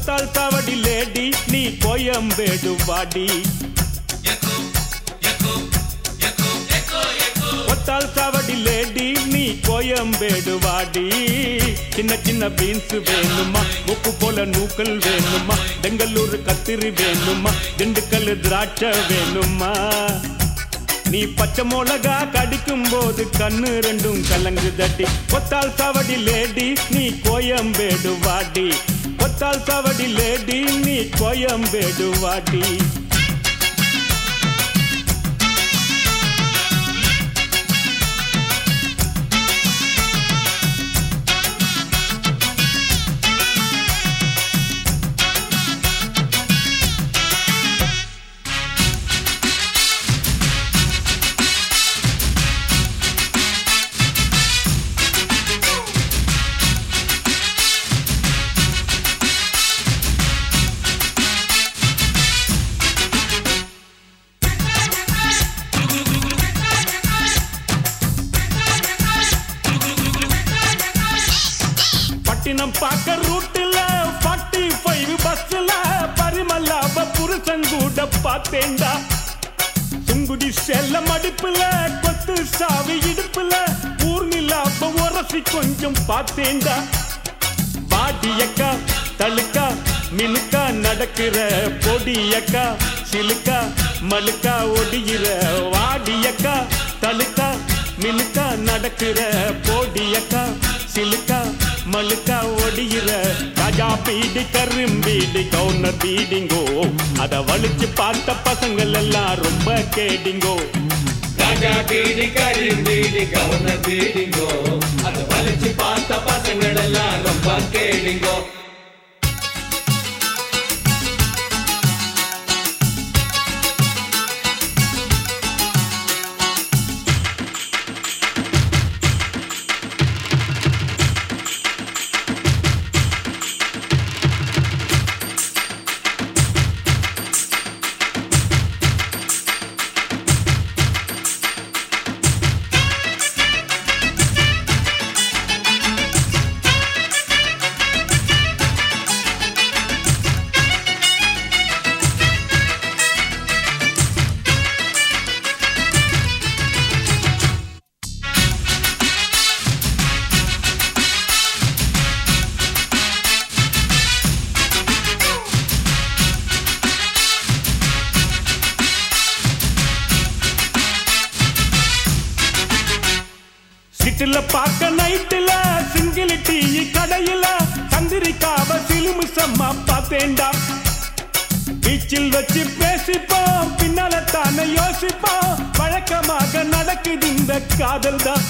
கொத்தால் சாவடி லேடி நீ கோயம்பேடு வாடி கொத்தால் சாவடி லேடி நீ கோயம்பேடு வாடி சின்ன சின்ன பீன்ஸ் வேணுமா உப்பு போல நூக்கல் வேணுமா பெங்களூர் கத்திரி வேணுமா திண்டுக்கல் திராட்சை வேணுமா நீ பச்சை மிளகா கடிக்கும் போது கண்ணு ரெண்டும் கலங்கு தட்டி கொத்தால் சாவடி லேடி நீ கோயம்பேடு வாடி கொத்தால் சாவடி லேடி நீ கோயம்பேடு வாடி பட்டினம் பார்க்க ரூட்டுல ஃபார்ட்டி ஃபைவ் பஸ்ல பரிமல்லாப புருஷன் கூட பார்த்தேன்டா சுங்குடி செல்ல மடிப்புல கொத்து சாவி இடுப்புல ஊர்நிலாப உரசி கொஞ்சம் பார்த்தேன்டா பாடியக்கா தழுக்கா மினுக்கா நடக்கிற பொடியக்கா சிலுக்கா மழுக்கா ஒடிகிற வாடியக்கா தழுக்கா மினுக்கா நடக்கிற பொடியக்கா சிலுக்கா மழுக்கா ஒடிகிற ராஜா பீடி கரும்பீடி கவுனர் பீடிங்கோ அத வலிச்சு பார்த்த பசங்கள் எல்லாம் ரொம்ப கேடிங்கோ ராஜா பீடி கரும்பீடி கவர்னர் பீடிங்கோ அதை வலிச்சு பார்த்த பசங்கள் எல்லாம் ரொம்ப கேளுங்கோ சிட்டில பார்க்க நைட்டுல சிங்கிள் டீ கடையில சந்திரிக்காவ சிலுமிசம்மா பார்த்தேன்டா பீச்சில் வச்சு பேசிப்போம் பின்னால தானே யோசிப்போம் வழக்கமாக நடக்குது இந்த காதல் தான்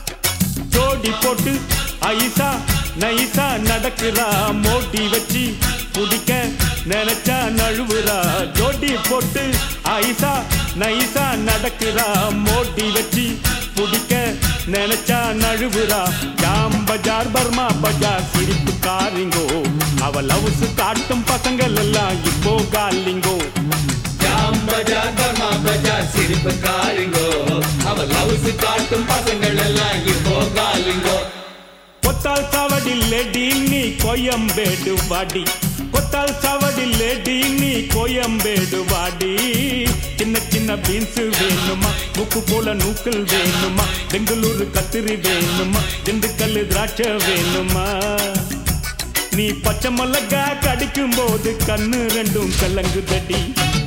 ஜோடி போட்டு ஐசா நைசா நடக்கிறா மோட்டி வச்சு குடிக்க நினைச்சா நழுவுறா ஜோடி போட்டு ஐசா நைசா நடக்கிறா மோட்டி வச்சு குடிக்க நினைச்சா நழுவுறா ஜாம் பஜார் பர்மா பஜார் சிரிப்பு காரிங்கோ அவ லவ்ஸ் காட்டும் பசங்கள் எல்லாம் இப்போ காலிங்கோ ஜாம் பஜார் பர்மா பஜார் சிரிப்பு காருங்கோ அவ லவ்ஸ் காட்டும் பசங்கள் எல்லாம் இப்போ காலுங்கோ கொத்தால் சாவடி லேடி நீ கோயம்பேடு வாடி கொத்தால் சாவடி லேடி நீ கோயம்பேடு வாடி சின்ன சின்ன பீன்ஸ் வேணுமா முக்கு போல நூக்கல் வேணுமா பெங்களூரு கத்திரி வேணுமா திண்டுக்கல் திராட்சை வேணுமா நீ பச்சை மிளகா கடிக்கும் போது கண்ணு ரெண்டும் கலங்குதடி